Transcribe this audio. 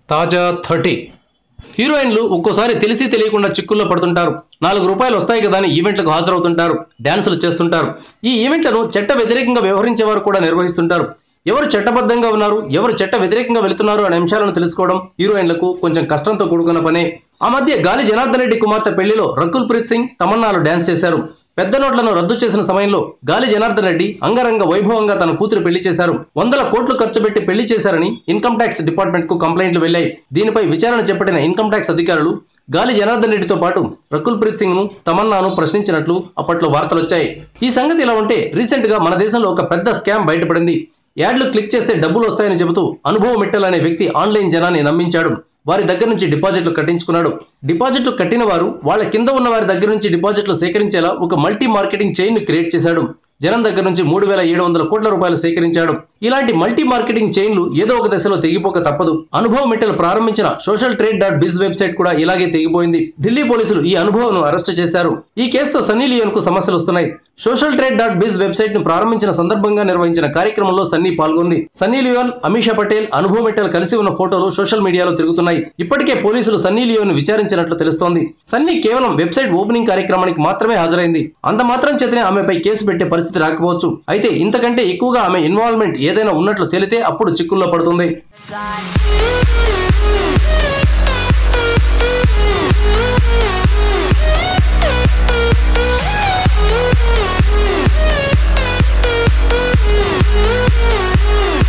తాజా థర్టీ హీరోయిన్లు ఒక్కోసారి తెలిసి తెలియకుండా చిక్కుల్లో పడుతుంటారు నాలుగు రూపాయలు వస్తాయి కదా అని ఈవెంట్లకు హాజరవుతుంటారు డ్యాన్సులు చేస్తుంటారు ఈ ఈవెంట్లను చట్ట వ్యతిరేకంగా వ్యవహరించేవారు కూడా నిర్వహిస్తుంటారు ఎవరు చట్టబద్ధంగా ఉన్నారు ఎవరు చట్ట వ్యతిరేకంగా వెళుతున్నారు అనే అంశాలను తెలుసుకోవడం హీరోయిన్లకు కొంచెం కష్టంతో కూడుకున్న పనే ఆ మధ్య గాలి జనార్దన్ రెడ్డి కుమార్తె పెళ్లిలో రకుల్ ప్రీత్ సింగ్ తమన్నాలు డ్యాన్స్ చేశారు పెద్ద నోట్లను రద్దు చేసిన సమయంలో గాలి జనార్దన్ రెడ్డి అంగరంగ వైభవంగా తన కూతురు పెళ్లి చేశారు వందల కోట్లు ఖర్చు పెట్టి పెళ్లి చేశారని ఇన్కమ్ ట్యాక్స్ డిపార్ట్మెంట్ కు కంప్లైంట్లు వెళ్లాయి దీనిపై విచారణ చేపట్టిన ఇన్కమ్ ట్యాక్స్ అధికారులు గాలి జనార్దన్ రెడ్డితో పాటు రకుల్ ప్రీత్ సింగ్ ను తమన్నాను ప్రశ్నించినట్లు అప్పట్లో వార్తలు వచ్చాయి ఈ సంగతి ఇలా ఉంటే రీసెంట్ గా మన దేశంలో ఒక పెద్ద స్కామ్ బయటపడింది యాడ్లు క్లిక్ చేస్తే డబ్బులు వస్తాయని చెబుతూ అనుభవం మిట్టల్ అనే వ్యక్తి ఆన్లైన్ జనాన్ని నమ్మించాడు వారి దగ్గర నుంచి డిపాజిట్లు కట్టించుకున్నాడు డిపాజిట్లు కట్టిన వారు వాళ్ళ కింద ఉన్న వారి దగ్గర నుంచి డిపాజిట్లు సేకరించేలా ఒక మల్టీ మార్కెటింగ్ చైన్ ను క్రియేట్ చేశాడు జనం దగ్గర నుంచి మూడు వేల ఏడు వందల కోట్ల రూపాయలు సేకరించాడు ఇలాంటి మల్టీ మార్కెటింగ్ చైన్లు ఏదో ఒక దశలో తెగిపోక తప్పదు అనుభవం మిట్టలు ప్రారంభించిన social trade dot biz website కూడా ఇలాగే తెగిపోయింది ఢిల్లీ పోలీసులు ఈ అనుభవం అరెస్ట్ చేశారు ఈ కేసుతో సన్నీ లియోన్ కు సమస్యలు వస్తున్నాయి social trade dot biz website ను ప్రారంభించిన సందర్భంగా నిర్వహించిన కార్యక్రమంలో సన్నీ పాల్గొంది సన్నీ లియోన్ అమీషా పటేల్ అనుభవ్ మిట్టల్ కలిసి ఉన్న ఫోటోలు సోషల్ మీడియాలో తిరుగుతున్నాయి ఇప్పటికే పోలీసులు సన్నీ లియోన్ విచారించినట్లు తెలుస్తోంది సన్నీ కేవలం వెబ్సైట్ ఓపెనింగ్ కార్యక్రమానికి మాత్రమే హాజరైంది అంత మాత్రం చేతనే ఆమెపై కేసు పెట్టే పరిస్థితి రాకపోవచ్చు అయితే ఇంతకంటే ఎక్కువగా ఆమె ఇన్వాల్వ్మెంట్ ఏదైనా ఉన్నట్లు తెలితే అప్పుడు చిక్కుల్లో పడుతుంది Thank you.